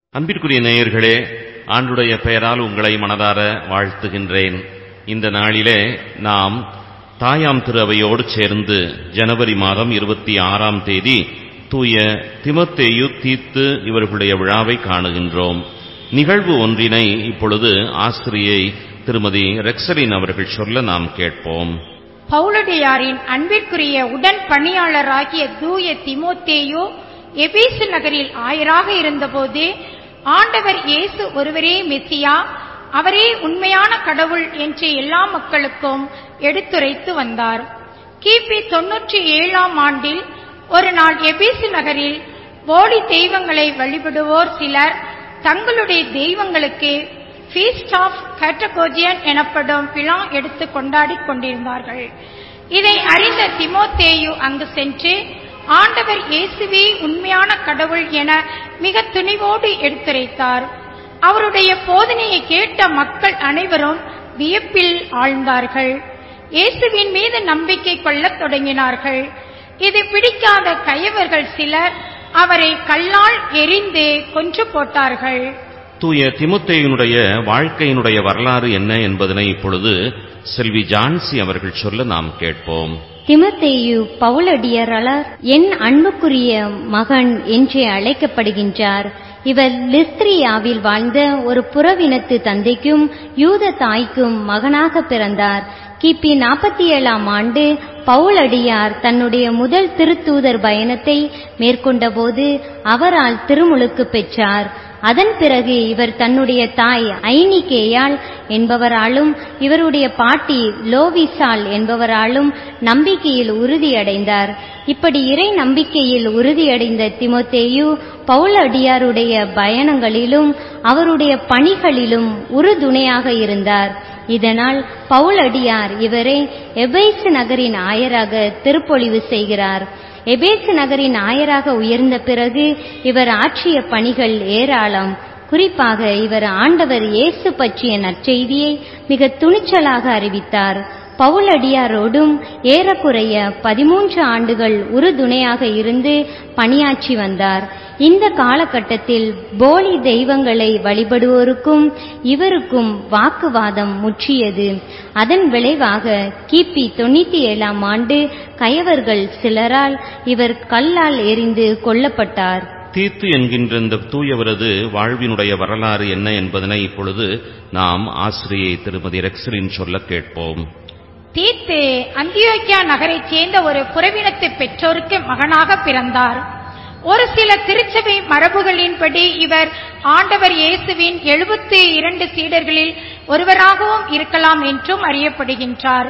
அன்பிற்குரிய நேயர்களே ஆண்டுடைய பெயரால் உங்களை மனதார வாழ்த்துகின்றேன் இந்த நாளிலே நாம் தாயாம் திரு அவையோடு சேர்ந்து ஜனவரி மாதம் இருபத்தி ஆறாம் தேதி தூய திமத்தேயு தீத்து இவர்களுடைய விழாவை காணுகின்றோம் நிகழ்வு ஒன்றினை இப்பொழுது ஆசிரியை திருமதி ரெக்ஸலின் அவர்கள் சொல்ல நாம் கேட்போம் பவுலடியாரின் அன்பிற்குரிய உடன் பணியாளராகிய தூய திமோத்தேயு எபேசு நகரில் ஆயராக இருந்தபோது ஆண்டவர் இயேசு ஒருவரே மெசியா அவரே உண்மையான கடவுள் என்று எல்லா மக்களுக்கும் எடுத்துரைத்து வந்தார் கிபி தொன்னூற்றி ஏழாம் ஆண்டில் ஒரு நாள் எபேசு நகரில் போலி தெய்வங்களை வழிபடுவோர் சிலர் தங்களுடைய தெய்வங்களுக்கு ஃபீஸ்ட் ஆஃப் கேட்டகோஜியன் எனப்படும் விழா எடுத்து கொண்டாடிக் கொண்டிருந்தார்கள் இதை அறிந்த திமோத்தேயு அங்கு சென்று ஆண்டவர் இயேசுவே உண்மையான கடவுள் என மிக துணிவோடு எடுத்துரைத்தார் அவருடைய போதனையை கேட்ட மக்கள் அனைவரும் வியப்பில் ஆழ்ந்தார்கள் இயேசுவின் மீது நம்பிக்கை கொள்ளத் தொடங்கினார்கள் இது பிடிக்காத கயவர்கள் சிலர் அவரை கல்லால் எரிந்து கொன்று போட்டார்கள் தூய திமுத்தேயினுடைய வாழ்க்கையினுடைய வரலாறு என்ன என்பதனை இப்பொழுது செல்வி ஜான்சி அவர்கள் சொல்ல நாம் கேட்போம் திமத்தேயு பவுலடியரால் என் அன்புக்குரிய மகன் என்றே அழைக்கப்படுகின்றார் இவர் லிஸ்திரியாவில் வாழ்ந்த ஒரு புறவினத்து தந்தைக்கும் யூத தாய்க்கும் மகனாக பிறந்தார் கிபி நாற்பத்தி ஏழாம் ஆண்டு பவுலடியார் தன்னுடைய முதல் திருத்தூதர் பயணத்தை மேற்கொண்டபோது அவரால் திருமுழுக்கு பெற்றார் அதன் பிறகு இவர் தன்னுடைய தாய் ஐனிகேயால் என்பவராலும் இவருடைய பாட்டி லோவிசால் என்பவராலும் நம்பிக்கையில் உறுதியடைந்தார் இப்படி இறை நம்பிக்கையில் உறுதியடைந்த திமோத்தேயு பவுலடியாருடைய பயணங்களிலும் அவருடைய பணிகளிலும் உறுதுணையாக இருந்தார் இதனால் பவுலடியார் இவரை எபேசு நகரின் ஆயராக திருப்பொழிவு செய்கிறார் எபேசு நகரின் ஆயராக உயர்ந்த பிறகு இவர் ஆற்றிய பணிகள் ஏராளம் குறிப்பாக இவர் ஆண்டவர் இயேசு பற்றிய நற்செய்தியை மிக துணிச்சலாக அறிவித்தார் பவுலடியாரோடும் ஏறக்குறைய பதிமூன்று ஆண்டுகள் உறுதுணையாக இருந்து பணியாற்றி வந்தார் இந்த காலகட்டத்தில் போலி தெய்வங்களை வழிபடுவோருக்கும் இவருக்கும் வாக்குவாதம் முற்றியது அதன் விளைவாக கிபி தொண்ணூத்தி ஏழாம் ஆண்டு கயவர்கள் சிலரால் இவர் கல்லால் எரிந்து கொல்லப்பட்டார் தீத்து என்கின்ற இந்த தூயவரது வாழ்வினுடைய வரலாறு என்ன என்பதனை இப்பொழுது நாம் ஆசிரியை திருமதி ரெக்ஸலின் சொல்ல கேட்போம் தீத்து அந்தியோக்கியா நகரைச் சேர்ந்த ஒரு புறவினத்து பெற்றோருக்கு மகனாக பிறந்தார் ஒரு சில திருச்சபை மரபுகளின்படி இவர் ஆண்டவர் இயேசுவின் எழுபத்தி இரண்டு சீடர்களில் ஒருவராகவும் இருக்கலாம் என்றும் அறியப்படுகின்றார்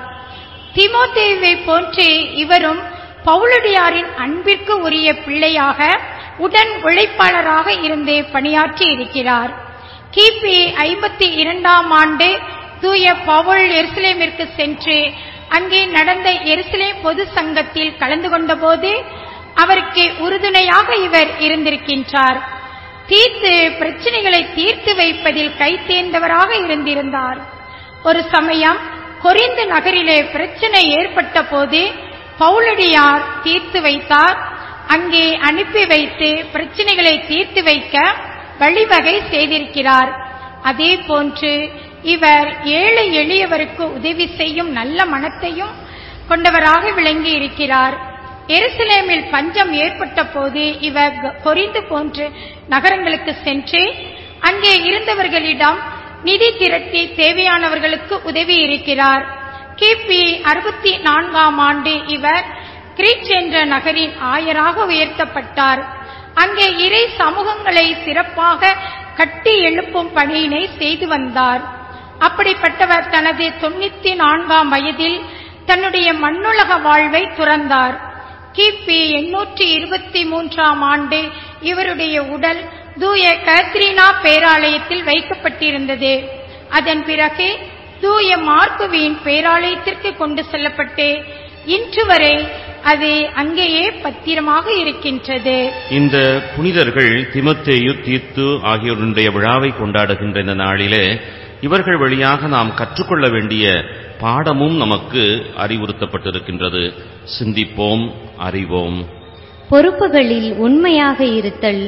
திமோதேவை போன்றே இவரும் பவுலடியாரின் அன்பிற்கு உரிய பிள்ளையாக உடன் உழைப்பாளராக இருந்து பணியாற்றி இருக்கிறார் கிபி ஐம்பத்தி இரண்டாம் ஆண்டு தூய பவுல் எருசலேமிற்கு சென்று அங்கே நடந்த எருசலேம் பொது சங்கத்தில் கலந்து கொண்டபோது அவருக்கு உறுதுணையாக இவர் இருந்திருக்கின்றார் தீர்த்து பிரச்சனைகளை தீர்த்து வைப்பதில் கை தேர்ந்தவராக இருந்திருந்தார் ஒரு சமயம் கொரிந்து நகரிலே பிரச்சனை ஏற்பட்ட போது பவுலடியார் தீர்த்து வைத்தார் அங்கே அனுப்பி வைத்து பிரச்சனைகளை தீர்த்து வைக்க வழிவகை செய்திருக்கிறார் அதே போன்று இவர் ஏழை எளியவருக்கு உதவி செய்யும் நல்ல மனத்தையும் கொண்டவராக விளங்கி இருக்கிறார் எருசலேமில் பஞ்சம் ஏற்பட்ட போது இவர் கொரிந்து போன்ற நகரங்களுக்கு சென்று அங்கே இருந்தவர்களிடம் நிதி திரட்டி தேவையானவர்களுக்கு உதவி இருக்கிறார் கிபி அறுபத்தி நான்காம் ஆண்டு இவர் கிரீச் என்ற நகரின் ஆயராக உயர்த்தப்பட்டார் அங்கே இறை சமூகங்களை சிறப்பாக கட்டி எழுப்பும் பணியினை செய்து வந்தார் அப்படிப்பட்டவர் தனது தொண்ணூத்தி நான்காம் வயதில் தன்னுடைய மண்ணுலக வாழ்வை துறந்தார் கிபி எண்ணூற்றி இருபத்தி மூன்றாம் ஆண்டு இவருடைய உடல் தூய கத்ரீனா பேராலயத்தில் வைக்கப்பட்டிருந்தது அதன் பிறகு தூய மார்க்குவின் பேராலயத்திற்கு கொண்டு செல்லப்பட்டு இன்று வரை அது அங்கேயே பத்திரமாக இருக்கின்றது இந்த புனிதர்கள் திமத்தேயு தீத்து ஆகியோருடைய விழாவை கொண்டாடுகின்ற இந்த நாளிலே இவர்கள் வழியாக நாம் கற்றுக்கொள்ள வேண்டிய பாடமும் நமக்கு அறிவுறுத்தப்பட்டிருக்கின்றது சிந்திப்போம் அறிவோம் பொறுப்புகளில் உண்மையாக இருத்தல்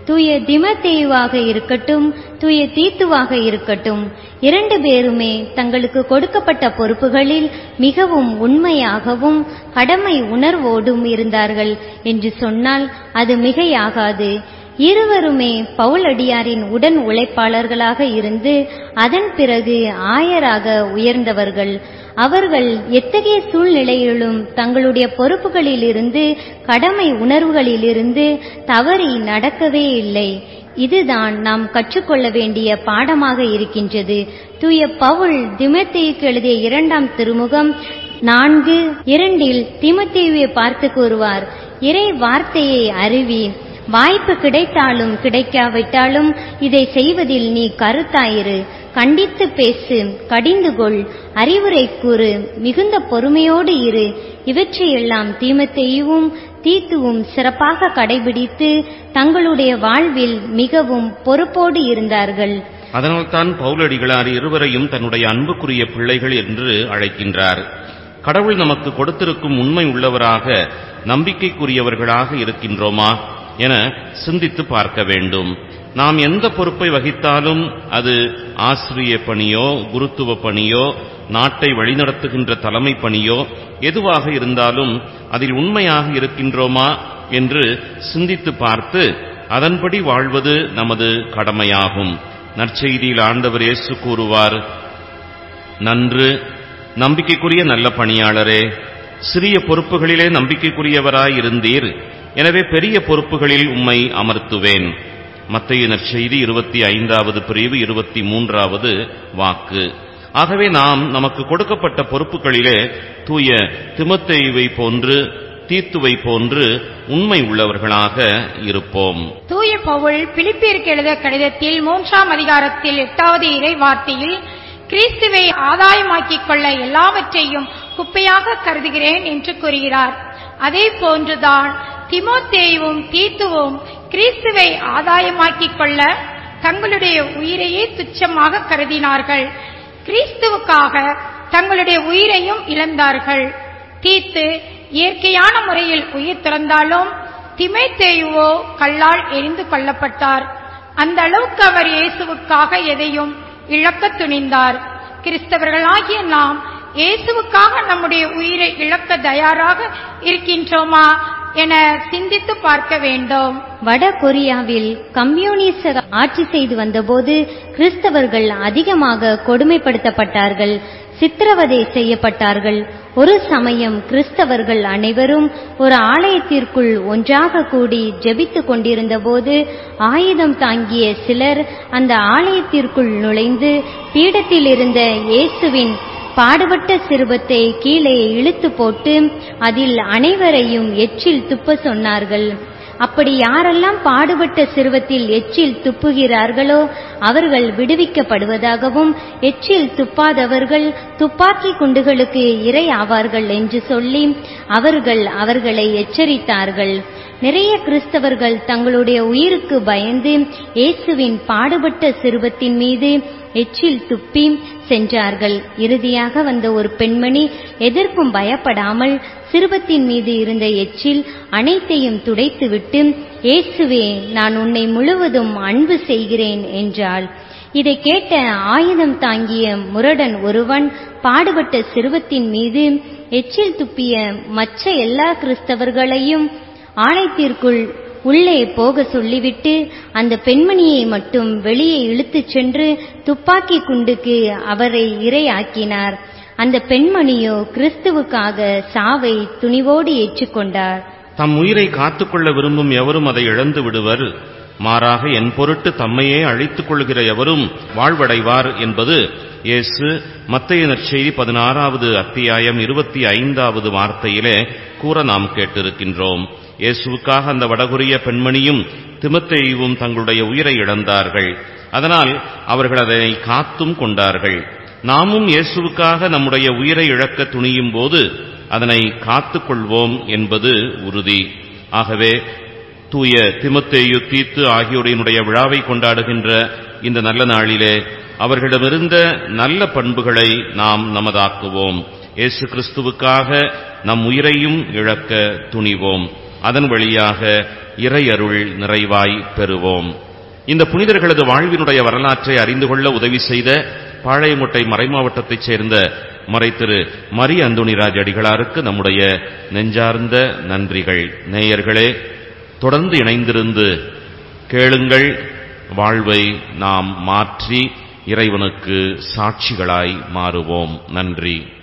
தூய திமத்தேயுவாக இருக்கட்டும் தூய தீத்துவாக இருக்கட்டும் இரண்டு பேருமே தங்களுக்கு கொடுக்கப்பட்ட பொறுப்புகளில் மிகவும் உண்மையாகவும் கடமை உணர்வோடும் இருந்தார்கள் என்று சொன்னால் அது மிகையாகாது இருவருமே பவுலடியாரின் உடன் உழைப்பாளர்களாக இருந்து அதன் பிறகு ஆயராக உயர்ந்தவர்கள் அவர்கள் எத்தகைய சூழ்நிலையிலும் தங்களுடைய பொறுப்புகளிலிருந்து கடமை உணர்வுகளிலிருந்து தவறி நடக்கவே இல்லை இதுதான் நாம் கற்றுக்கொள்ள வேண்டிய பாடமாக இருக்கின்றது தூய பவுல் திமத்தேயுக்கு எழுதிய இரண்டாம் திருமுகம் நான்கு இரண்டில் திமத்தேயுவை பார்த்து கூறுவார் இறை வார்த்தையை அறிவி வாய்ப்பு கிடைத்தாலும் கிடைக்காவிட்டாலும் இதை செய்வதில் நீ கருத்தாயிரு கண்டித்து பேசு கடிந்து கொள் அறிவுரை கூறு மிகுந்த பொறுமையோடு இரு இவற்றையெல்லாம் தீமத்தேயுவும் தீத்துவும் சிறப்பாக கடைபிடித்து தங்களுடைய வாழ்வில் மிகவும் பொறுப்போடு இருந்தார்கள் அதனால்தான் பவுலடிகளார் இருவரையும் தன்னுடைய அன்புக்குரிய பிள்ளைகள் என்று அழைக்கின்றார் கடவுள் நமக்கு கொடுத்திருக்கும் உண்மை உள்ளவராக நம்பிக்கைக்குரியவர்களாக இருக்கின்றோமா என சிந்தித்து பார்க்க வேண்டும் நாம் எந்த பொறுப்பை வகித்தாலும் அது ஆசிரிய பணியோ குருத்துவ பணியோ நாட்டை வழிநடத்துகின்ற தலைமை பணியோ எதுவாக இருந்தாலும் அதில் உண்மையாக இருக்கின்றோமா என்று சிந்தித்து பார்த்து அதன்படி வாழ்வது நமது கடமையாகும் நற்செய்தியில் ஆண்டவர் இயேசு கூறுவார் நன்று நம்பிக்கைக்குரிய நல்ல பணியாளரே சிறிய பொறுப்புகளிலே நம்பிக்கைக்குரியவராய் இருந்தீர் எனவே பெரிய பொறுப்புகளில் உம்மை அமர்த்துவேன் மத்திய நற்செய்தி இருபத்தி ஐந்தாவது பிரிவு இருபத்தி மூன்றாவது வாக்கு ஆகவே நாம் நமக்கு கொடுக்கப்பட்ட பொறுப்புகளிலே தூய திமத்தேயுவை போன்று தீத்துவை போன்று உண்மை உள்ளவர்களாக இருப்போம் தூய பவுல் பிலிப்பியருக்கு எழுத கடிதத்தில் மூன்றாம் அதிகாரத்தில் எட்டாவது இறை வார்த்தையில் கிறிஸ்துவை ஆதாயமாக்கிக் கொள்ள எல்லாவற்றையும் குப்பையாக கருதுகிறேன் என்று கூறுகிறார் அதே போன்றுதான் திமோத்தேயுவும் தீத்துவும் கிறிஸ்துவை ஆதாயமாக்கிக் கொள்ள தங்களுடைய உயிரையே துச்சமாக கருதினார்கள் கிறிஸ்துவுக்காக தங்களுடைய உயிரையும் இழந்தார்கள் தீத்து இயற்கையான முறையில் உயிர் துறந்தாலும் திமைத்தேயுவோ கல்லால் எரிந்து கொல்லப்பட்டார் அந்த அளவுக்கு அவர் இயேசுவுக்காக எதையும் இழக்க துணிந்தார் கிறிஸ்தவர்களாகிய நாம் இயேசுவுக்காக நம்முடைய உயிரை இழக்க தயாராக இருக்கின்றோமா என சிந்தித்து பார்க்க வேண்டும் வட கொரியாவில் கம்யூனிச ஆட்சி செய்து வந்தபோது கிறிஸ்தவர்கள் அதிகமாக கொடுமைப்படுத்தப்பட்டார்கள் சித்திரவதை செய்யப்பட்டார்கள் ஒரு சமயம் கிறிஸ்தவர்கள் அனைவரும் ஒரு ஆலயத்திற்குள் ஒன்றாக கூடி ஜெபித்துக் கொண்டிருந்தபோது ஆயுதம் தாங்கிய சிலர் அந்த ஆலயத்திற்குள் நுழைந்து பீடத்தில் இருந்த இயேசுவின் பாடுபட்ட சிறுபத்தை கீழே இழுத்து போட்டு அதில் அனைவரையும் எச்சில் துப்ப சொன்னார்கள் அப்படி யாரெல்லாம் பாடுபட்ட சிறுவத்தில் எச்சில் துப்புகிறார்களோ அவர்கள் விடுவிக்கப்படுவதாகவும் எச்சில் துப்பாதவர்கள் துப்பாக்கி குண்டுகளுக்கு இரை ஆவார்கள் என்று சொல்லி அவர்கள் அவர்களை எச்சரித்தார்கள் நிறைய கிறிஸ்தவர்கள் தங்களுடைய உயிருக்கு பயந்து இயேசுவின் பாடுபட்ட சிறுவத்தின் மீது எச்சில் துப்பி சென்றார்கள் இறுதியாக வந்த ஒரு பெண்மணி எதற்கும் பயப்படாமல் சிறுவத்தின் மீது இருந்த எச்சில் அனைத்தையும் துடைத்துவிட்டு இயேசுவே நான் உன்னை முழுவதும் அன்பு செய்கிறேன் என்றாள் இதை கேட்ட ஆயுதம் தாங்கிய முரடன் ஒருவன் பாடுபட்ட சிறுவத்தின் மீது எச்சில் துப்பிய மற்ற எல்லா கிறிஸ்தவர்களையும் ஆலயத்திற்குள் உள்ளே போக சொல்லிவிட்டு அந்த பெண்மணியை மட்டும் வெளியே இழுத்துச் சென்று துப்பாக்கி குண்டுக்கு அவரை இரையாக்கினார் அந்த பெண்மணியோ கிறிஸ்துவுக்காக சாவை துணிவோடு ஏற்றுக்கொண்டார் தம் உயிரை காத்துக்கொள்ள விரும்பும் எவரும் அதை இழந்து விடுவர் மாறாக என் பொருட்டு தம்மையே அழித்துக் கொள்கிற எவரும் வாழ்வடைவார் என்பது இயேசு மத்திய நற்செய்தி பதினாறாவது அத்தியாயம் இருபத்தி ஐந்தாவது வார்த்தையிலே கூற நாம் கேட்டிருக்கின்றோம் இயேசுவுக்காக அந்த வடகொரிய பெண்மணியும் திமத்தேயுவும் தங்களுடைய உயிரை இழந்தார்கள் அதனால் அவர்கள் அதனை காத்தும் கொண்டார்கள் நாமும் இயேசுவுக்காக நம்முடைய உயிரை இழக்க துணியும் போது அதனை காத்துக் கொள்வோம் என்பது உறுதி ஆகவே தூய திமுத்தேயு தீத்து ஆகியோரினுடைய விழாவை கொண்டாடுகின்ற இந்த நல்ல நாளிலே அவர்களிடமிருந்த நல்ல பண்புகளை நாம் நமதாக்குவோம் இயேசு கிறிஸ்துவுக்காக நம் உயிரையும் இழக்க துணிவோம் அதன் வழியாக இறையருள் நிறைவாய் பெறுவோம் இந்த புனிதர்களது வாழ்வினுடைய வரலாற்றை அறிந்து கொள்ள உதவி செய்த பாளையமுட்டை மறைமாவட்டத்தைச் சேர்ந்த மறை திரு மரி அந்தோணிராஜ் அடிகளாருக்கு நம்முடைய நெஞ்சார்ந்த நன்றிகள் நேயர்களே தொடர்ந்து இணைந்திருந்து கேளுங்கள் வாழ்வை நாம் மாற்றி இறைவனுக்கு சாட்சிகளாய் மாறுவோம் நன்றி